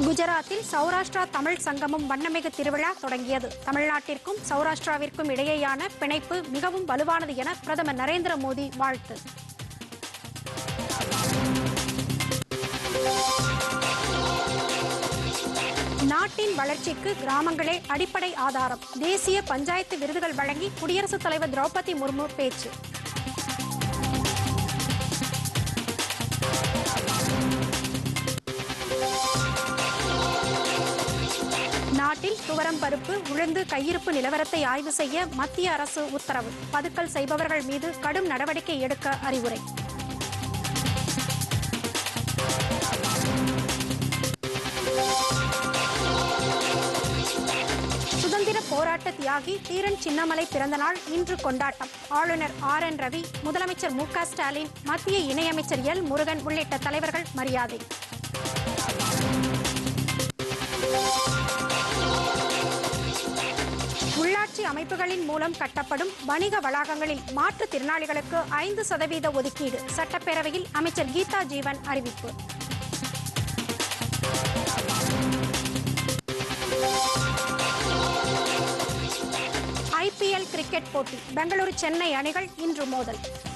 குஜராத்தில் சௌராஷ்டிரா தமிழ் சங்கமம் வண்ணமிகு திருவிழா தொடங்கியது தமிழ்நாட்டிற்கும் சௌராஷ்டிராவிற்கும் இடையேயான பிணைப்பு மிகவும் வலுவானது என பிரதமர் நரேந்திர மோடி வாழ்த்து நாட்டின் வளர்ச்சிக்கு கிராமங்களே அடிப்படை ஆதாரம் தேசிய பஞ்சாயத்து விருதுகள் வழங்கி குடியரசுத் தலைவர் திரௌபதி முர்மு பேச்சு நாட்டில் துவரம் பருப்பு உளுந்து கையிருப்பு நிலவரத்தை ஆய்வு செய்ய மத்திய அரசு உத்தரவு பதுக்கல் செய்பவர்கள் மீது கடும் நடவடிக்கை எடுக்க அறிவுரை சுதந்திர போராட்ட தியாகி தீரன் சின்னமலை பிறந்த நாள் இன்று கொண்டாட்டம் ஆளுநர் ஆர் என் ரவி முதலமைச்சர் மு க ஸ்டாலின் மத்திய இணையமைச்சர் எல் முருகன் உள்ளிட்ட தலைவர்கள் மரியாதை உள்ளாட்சி அமைப்புகளின் மூலம் கட்டப்படும் வணிக வளாகங்களில் மாற்றுத் திறனாளிகளுக்கு ஐந்து சதவீத ஒதுக்கீடு சட்டப்பேரவையில் அமைச்சர் கீதா ஜீவன் அறிவிப்பு ஐபிஎல் கிரிக்கெட் போட்டி பெங்களூரு சென்னை அணிகள் இன்று மோதல்